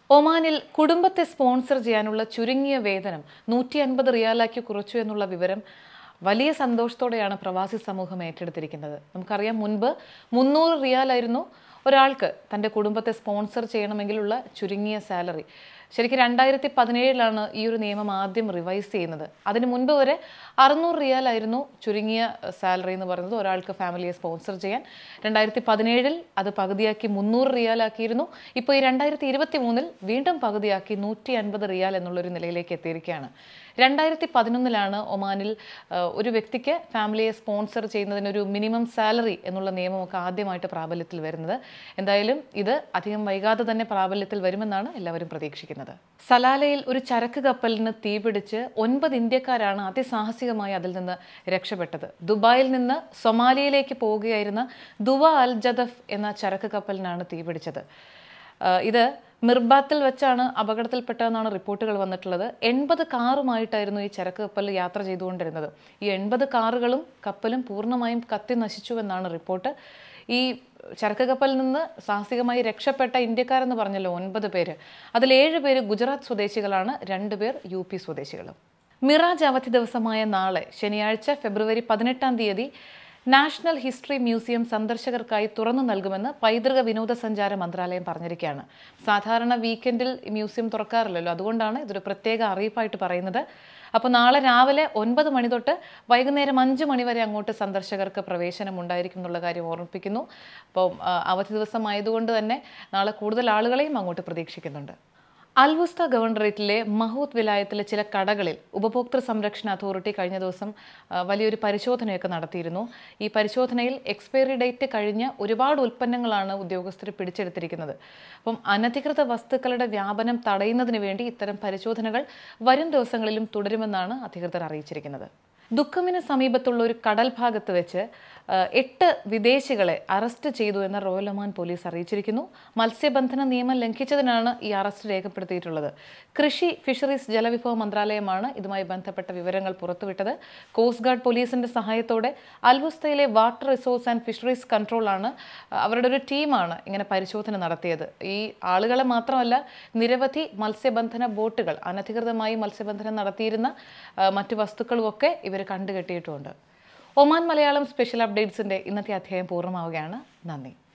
ഒമാനിൽ കുടുംബത്തെ സ്പോൺസർ ചെയ്യാനുള്ള ചുരുങ്ങിയ വേതനം നൂറ്റി അൻപത് റിയാലാക്കി കുറച്ചു എന്നുള്ള വിവരം വലിയ സന്തോഷത്തോടെയാണ് പ്രവാസി സമൂഹം ഏറ്റെടുത്തിരിക്കുന്നത് നമുക്കറിയാം മുൻപ് മുന്നൂറ് റിയാലായിരുന്നു ഒരാൾക്ക് തൻ്റെ കുടുംബത്തെ സ്പോൺസർ ചെയ്യണമെങ്കിലുള്ള ചുരുങ്ങിയ സാലറി ശരിക്കും രണ്ടായിരത്തി പതിനേഴിലാണ് ഈ ഒരു നിയമം ആദ്യം റിവൈസ് ചെയ്യുന്നത് അതിന് മുൻപ് വരെ അറുന്നൂറ് റിയാലായിരുന്നു ചുരുങ്ങിയ സാലറി എന്ന് പറയുന്നത് ഒരാൾക്ക് ഫാമിലിയെ സ്പോൺസർ ചെയ്യാൻ രണ്ടായിരത്തി പതിനേഴിൽ അത് പകുതിയാക്കി മുന്നൂറ് റിയാലാക്കിയിരുന്നു ഇപ്പോൾ ഈ രണ്ടായിരത്തി ഇരുപത്തി മൂന്നിൽ വീണ്ടും പകുതിയാക്കി നൂറ്റി അൻപത് റിയാൽ എന്നുള്ളൊരു നിലയിലേക്ക് എത്തിയിരിക്കുകയാണ് രണ്ടായിരത്തി പതിനൊന്നിലാണ് ഒമാനിൽ ആ, ഒരു വ്യക്തിക്ക് ഫാമിലിയെ സ്പോൺസർ ചെയ്യുന്നതിനൊരു മിനിമം സാലറി എന്നുള്ള നിയമമൊക്കെ ആദ്യമായിട്ട് പ്രാബല്യത്തിൽ വരുന്നത് എന്തായാലും ഇത് അധികം വൈകാതെ തന്നെ പ്രാബല്യത്തിൽ വരുമെന്നാണ് എല്ലാവരും പ്രതീക്ഷിക്കുന്നത് സലാലയിൽ ഒരു ചരക്ക് കപ്പലിന് തീപിടിച്ച് ഒൻപത് ഇന്ത്യക്കാരാണ് അതിസാഹസികമായി അതിൽ നിന്ന് രക്ഷപ്പെട്ടത് ദുബായിൽ നിന്ന് സൊമാലിയയിലേക്ക് പോവുകയായിരുന്ന ദുവ അൽ ജദഫ് എന്ന ചരക്ക് കപ്പലിനാണ് തീപിടിച്ചത് ആ, ഇത് മിർബാത്തിൽ വെച്ചാണ് അപകടത്തിൽപ്പെട്ടതെന്നാണ് റിപ്പോർട്ടുകൾ വന്നിട്ടുള്ളത് എൺപത് കാറുമായിട്ടായിരുന്നു ഈ ചരക്ക് കപ്പൽ യാത്ര ചെയ്തുകൊണ്ടിരുന്നത് ഈ എൺപത് കാറുകളും കപ്പലും പൂർണ്ണമായും കത്തി നശിച്ചുവെന്നാണ് റിപ്പോർട്ട് ഈ ചരക്ക് കപ്പലിൽ നിന്ന് സാഹസികമായി രക്ഷപ്പെട്ട ഇന്ത്യക്കാരെന്ന് പറഞ്ഞല്ലോ ഒൻപത് പേര് അതിൽ ഏഴ് പേര് ഗുജറാത്ത് സ്വദേശികളാണ് രണ്ടുപേർ യു പി സ്വദേശികളും മിറാജ് അവധി ദിവസമായ നാളെ ശനിയാഴ്ച ഫെബ്രുവരി പതിനെട്ടാം തീയതി നാഷണൽ ഹിസ്റ്ററി മ്യൂസിയം സന്ദർശകർക്കായി തുറന്നു നൽകുമെന്ന് പൈതൃക വിനോദസഞ്ചാര മന്ത്രാലയം പറഞ്ഞിരിക്കുകയാണ് സാധാരണ വീക്കെൻഡിൽ മ്യൂസിയം തുറക്കാറില്ലല്ലോ അതുകൊണ്ടാണ് ഇതൊരു പ്രത്യേക അറിയിപ്പായിട്ട് പറയുന്നത് അപ്പോൾ നാളെ രാവിലെ ഒൻപത് മണി തൊട്ട് വൈകുന്നേരം അഞ്ച് മണി വരെ അങ്ങോട്ട് സന്ദർശകർക്ക് പ്രവേശനം ഉണ്ടായിരിക്കും എന്നുള്ള കാര്യം ഓർമ്മിപ്പിക്കുന്നു അപ്പോൾ ആ, അവധി ദിവസമായതുകൊണ്ട് തന്നെ നാളെ കൂടുതൽ ആളുകളെയും അങ്ങോട്ട് പ്രതീക്ഷിക്കുന്നുണ്ട് അൽവുസ്ത ഗവർണറേറ്റിലെ മഹൂത്ത് വിലായത്തിലെ ചില കടകളിൽ ഉപഭോക്തൃ സംരക്ഷണ അതോറിറ്റി കഴിഞ്ഞ ദിവസം ആ, വലിയൊരു പരിശോധനയൊക്കെ നടത്തിയിരുന്നു ഈ പരിശോധനയിൽ എക്സ്പയറി ഡേറ്റ് കഴിഞ്ഞ ഒരുപാട് ഉൽപ്പന്നങ്ങളാണ് ഉദ്യോഗസ്ഥർ പിടിച്ചെടുത്തിരിക്കുന്നത് അപ്പം അനധികൃത വസ്തുക്കളുടെ വ്യാപനം തടയുന്നതിന് വേണ്ടി ഇത്തരം പരിശോധനകൾ വരും ദിവസങ്ങളിലും തുടരുമെന്നാണ് അധികൃതർ അറിയിച്ചിരിക്കുന്നത് ദുഃഖമിന് സമീപത്തുള്ള ഒരു കടൽ ഭാഗത്ത് വെച്ച് ആ, എട്ട് വിദേശികളെ അറസ്റ്റ് ചെയ്തു എന്ന് റോയൽ ഒമാൻ പോലീസ് അറിയിച്ചിരിക്കുന്നു മത്സ്യബന്ധന നിയമം ലംഘിച്ചതിനാണ് ഈ അറസ്റ്റ് രേഖപ്പെടുത്തിയിട്ടുള്ളത് കൃഷി ഫിഷറീസ് ജലവിഭവ മന്ത്രാലയമാണ് ഇതുമായി ബന്ധപ്പെട്ട വിവരങ്ങൾ പുറത്തുവിട്ടത് കോസ്റ്റ് ഗാർഡ് പോലീസിന്റെ സഹായത്തോടെ അൽവുസ്തയിലെ വാട്ടർ റിസോഴ്സ് ആൻഡ് ഫിഷറീസ് കൺട്രോളാണ് ആ, അവരുടെ ഒരു ടീമാണ് ഇങ്ങനെ പരിശോധന നടത്തിയത് ഈ ആളുകളെ മാത്രമല്ല നിരവധി മത്സ്യബന്ധന ബോട്ടുകൾ അനധികൃതമായി മത്സ്യബന്ധനം നടത്തിയിരുന്ന ആ, മറ്റു വസ്തുക്കളുമൊക്കെ ഇവർ കണ്ടുകെട്ടിയിട്ടുമുണ്ട് ഒമാൻ മലയാളം സ്പെഷ്യൽ അപ്ഡേറ്റ്സിന്റെ ഇന്നത്തെ അധ്യായം പൂർണ്ണമാവുകയാണ് നന്ദി